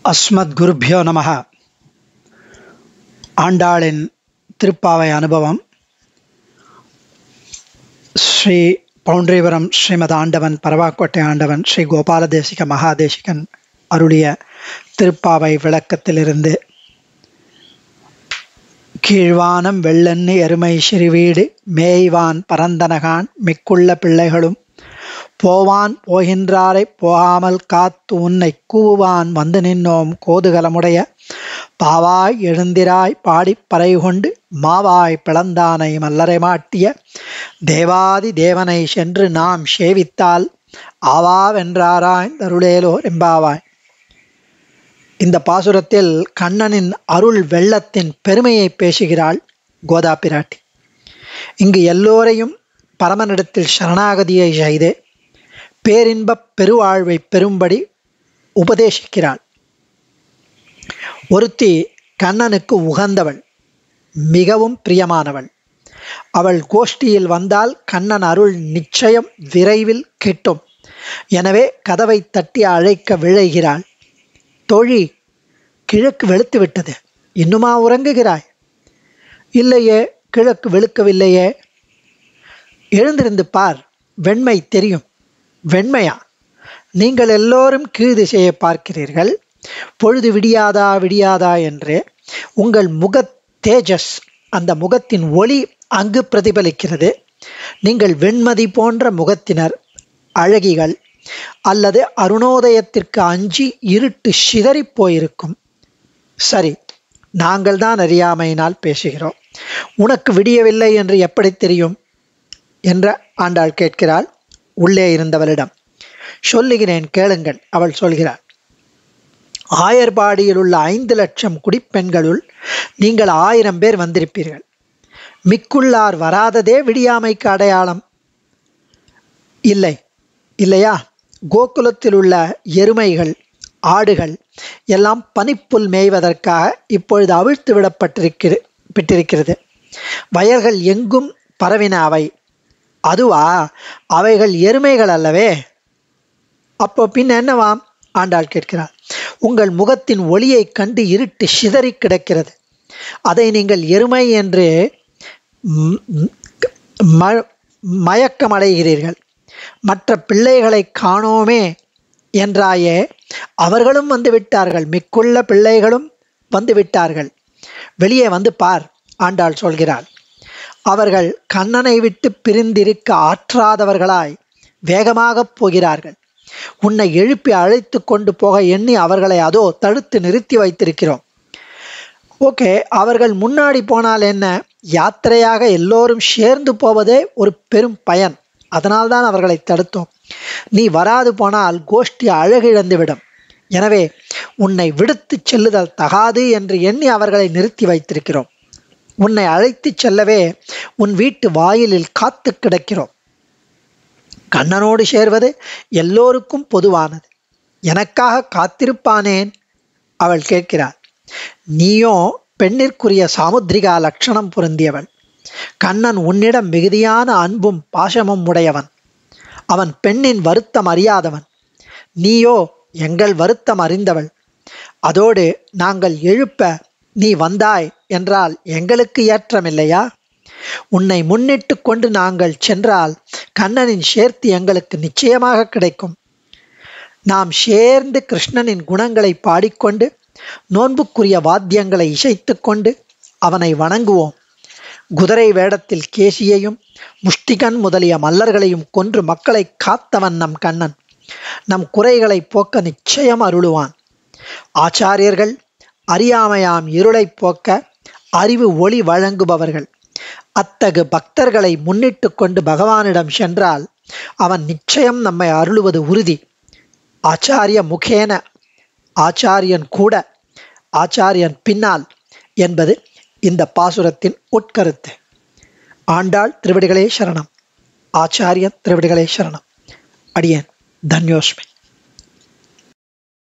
அஸ்மத்குருப்யோ நம ஆண்டாளின் திருப்பாவை அனுபவம் ஸ்ரீ பவுண்டரிபுரம் ஸ்ரீமத் ஆண்டவன் பரவாக்கோட்டை ஆண்டவன் ஸ்ரீ கோபாலதேசிக மகாதேசிகன் அருளிய திருப்பாவை விளக்கத்திலிருந்து கீழ்வானம் வெள்ளன்னு எருமை சிறுவீடு மேய்வான் பரந்தனகான் மிக்குள்ள பிள்ளைகளும் போவான் போகின்றாரை போகாமல் காத்து உன்னை கூவான் வந்து நின்னோம் கோதுகலமுடைய பாவாய் எழுந்திராய் பாடிப் பறை கொண்டு மாவாய் பிளந்தானை மல்லரை மாட்டிய தேவாதி தேவனை சென்று நாம் சேவித்தால் ஆவாவென்றாராய் தருளேலோ எம்பாவாய் இந்த பாசுரத்தில் கண்ணனின் அருள் வெள்ளத்தின் பெருமையை பேசுகிறாள் கோதா பிராட்டி இங்கு எல்லோரையும் பரமனிடத்தில் சரணாகதியை செய்து பேரின்பப் பெருவாழ்வை பெறும்படி உபதேசிக்கிறாள் ஒருத்தி கண்ணனுக்கு உகந்தவள் மிகவும் பிரியமானவள் அவள் கோஷ்டியில் வந்தால் கண்ணன் அருள் நிச்சயம் விரைவில் கிட்டும் எனவே கதவை தட்டி அழைக்க விழைகிறாள் தோழி கிழக்கு வெளுத்து விட்டது இன்னுமா உறங்குகிறாய் இல்லையே கிழக்கு வெளுக்கவில்லையே எழுந்திருந்து பார் வெண்மை தெரியும் வெண்மையா நீங்கள் எல்லோரும் கீழ் திசையை பார்க்கிறீர்கள் பொழுது விடியாதா விடியாதா என்று உங்கள் முக தேஜஸ் அந்த முகத்தின் ஒளி அங்கு பிரதிபலிக்கிறது நீங்கள் வெண்மதி போன்ற முகத்தினர் அழகிகள் அல்லது அருணோதயத்திற்கு அஞ்சி இருட்டு சிதறி போயிருக்கும் சரி நாங்கள் தான் அறியாமையினால் பேசுகிறோம் உனக்கு விடியவில்லை என்று எப்படி தெரியும் என்ற ஆண்டாள் கேட்கிறாள் உள்ளே இருந்தவளிடம் சொல்லுகிறேன் கேளுங்கள் அவள் சொல்கிறாள் ஆயர்பாடியில் உள்ள ஐந்து லட்சம் குடிப்பெண்களுள் நீங்கள் ஆயிரம் பேர் வந்திருப்பீர்கள் மிக்குள்ளார் வராததே விடியாமைக்கு அடையாளம் இல்லை இல்லையா கோகுலத்தில் உள்ள எருமைகள் ஆடுகள் எல்லாம் பனிப்புல் மேய்வதற்காக இப்பொழுது அவிழ்த்து விடப்பட்டிருக்கிற பெற்றிருக்கிறது வயல்கள் எங்கும் பரவின அவை அதுவா அவைகள் எருமைகள் அல்லவே அப்போ பின் என்னவாம் ஆண்டாள் கேட்கிறார் உங்கள் முகத்தின் ஒளியை கண்டு இருட்டு சிதறி கிடக்கிறது அதை நீங்கள் எருமை என்று மயக்கமடைகிறீர்கள் மற்ற பிள்ளைகளை காணோமே என்றாயே அவர்களும் வந்து விட்டார்கள் மிக்குள்ள பிள்ளைகளும் வந்து விட்டார்கள் வெளியே வந்து பார் ஆண்டாள் சொல்கிறாள் அவர்கள் கண்ணனை விட்டு பிரிந்திருக்க ஆற்றாதவர்களாய் வேகமாக போகிறார்கள் உன்னை எழுப்பி அழைத்து கொண்டு போக எண்ணி அவர்களை அதோ தடுத்து நிறுத்தி வைத்திருக்கிறோம் ஓகே அவர்கள் முன்னாடி போனால் என்ன யாத்திரையாக எல்லோரும் சேர்ந்து போவதே ஒரு பெரும் பயன் அதனால்தான் அவர்களை தடுத்தோம் நீ வராது போனால் கோஷ்டி அழகிழந்துவிடும் எனவே உன்னை விடுத்து செல்லுதல் தகாது என்று எண்ணி அவர்களை நிறுத்தி வைத்திருக்கிறோம் உன்னை அழைத்து செல்லவே உன் வீட்டு வாயிலில் காத்து கிடக்கிறோம் கண்ணனோடு சேர்வது எல்லோருக்கும் பொதுவானது எனக்காக காத்திருப்பானேன் அவள் கேட்கிறாள் நீயோ பெண்ணிற்குரிய சாமுத்ரிகா லட்சணம் பொருந்தியவள் கண்ணன் உன்னிடம் மிகுதியான அன்பும் பாசமும் உடையவன் அவன் பெண்ணின் வருத்தம் அறியாதவன் நீயோ எங்கள் வருத்தம் அறிந்தவள் அதோடு நாங்கள் எழுப்ப நீ வந்தாய் என்றால் எங்களுக்கு ஏற்றமில்லையா உன்னை முன்னிட்டு கொண்டு நாங்கள் சென்றால் கண்ணனின் சேர்த்து எங்களுக்கு நிச்சயமாக கிடைக்கும் நாம் சேர்ந்து கிருஷ்ணனின் குணங்களை பாடிக்கொண்டு நோன்புக்குரிய வாத்தியங்களை இசைத்து கொண்டு அவனை வணங்குவோம் குதிரை வேடத்தில் கேசியையும் முஷ்டிகன் முதலிய மல்லர்களையும் கொன்று மக்களை காத்தவன் நம் கண்ணன் நம் குறைகளை போக்க நிச்சயம் அருளுவான் ஆச்சாரியர்கள் அறியாமையாம் இருளை போக்க அறிவு ஒளி வழங்குபவர்கள் அத்தகு பக்தர்களை முன்னிட்டு கொண்டு பகவானிடம் சென்றால் அவன் நிச்சயம் நம்மை அருளுவது உறுதி ஆச்சாரிய முகேன ஆச்சாரியன் கூட ஆச்சாரியன் பின்னால் என்பது இந்த பாசுரத்தின் உட்கருத்து ஆண்டாள் திருவடிகளே சரணம் ஆச்சாரியன் திருவடிகளே சரணம் அடியேன் தன்யோஸ்மி